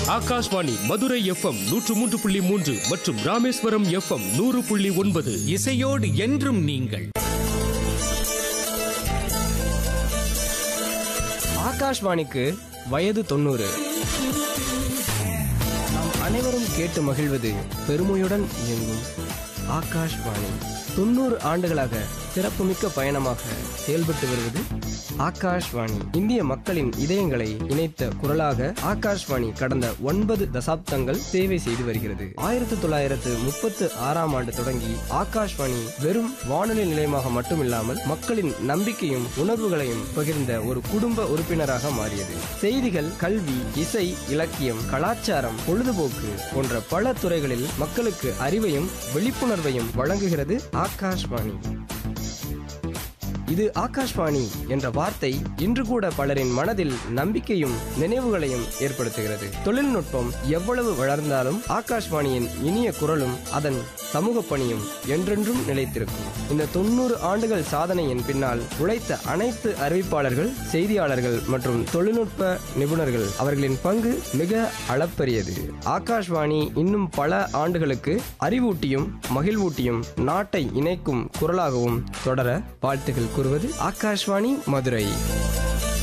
Akashvani Madurai FM நூற்று மூன்று புள்ளி மூன்று மற்றும் ராமேஸ்வரம் எஃப்எம் நூறு புள்ளி ஒன்பது இசையோடு என்றும் நீங்கள் ஆகாஷ்வாணிக்கு வயது தொண்ணூறு நாம் அனைவரும் கேட்டு மகிழ்வது பெருமையுடன் இயங்கும் ஆகாஷ்வாணி தொண்ணூறு ஆண்டுகளாக சிறப்புமிக்க பயணமாக செயல்பட்டு வருவது ஆகாஷ்வாணி இந்திய மக்களின் இதயங்களை இணைத்த குரலாக ஆகாஷ்வாணி கடந்த ஒன்பது தசாப்தங்கள் சேவை செய்து வருகிறது ஆயிரத்தி தொள்ளாயிரத்து முப்பத்து ஆறாம் ஆண்டு தொடங்கி ஆகாஷ்வாணி வெறும் வானொலி நிலையமாக மட்டுமில்லாமல் மக்களின் நம்பிக்கையும் உணர்வுகளையும் பகிர்ந்த ஒரு குடும்ப உறுப்பினராக மாறியது செய்திகள் கல்வி இசை இலக்கியம் கலாச்சாரம் பொழுதுபோக்கு போன்ற பல துறைகளில் மக்களுக்கு அறிவையும் விழிப்புணர்வையும் வழங்குகிறது ஆகாஷ்வாணி இது ஆகாஷ்வாணி என்ற வார்த்தை இன்று கூட பலரின் மனதில் நம்பிக்கையும் நினைவுகளையும் ஏற்படுத்துகிறது தொழில்நுட்பம் எவ்வளவு வளர்ந்தாலும் ஆகாஷ்வாணியின் இனிய குரலும் அதன் சமூக பணியும் என்றென்றும் நிலைத்திருக்கும் இந்த தொண்ணூறு ஆண்டுகள் சாதனையின் பின்னால் உழைத்த அனைத்து அறிவிப்பாளர்கள் செய்தியாளர்கள் மற்றும் தொழில்நுட்ப நிபுணர்கள் அவர்களின் பங்கு மிக அளப்பரியது ஆகாஷ்வாணி இன்னும் பல ஆண்டுகளுக்கு அறிவூட்டியும் மகிழ்வூட்டியும் நாட்டை இணைக்கும் குரலாகவும் தொடர வாழ்த்துகள் கூறுவது ஆகாஷ்வாணி மதுரை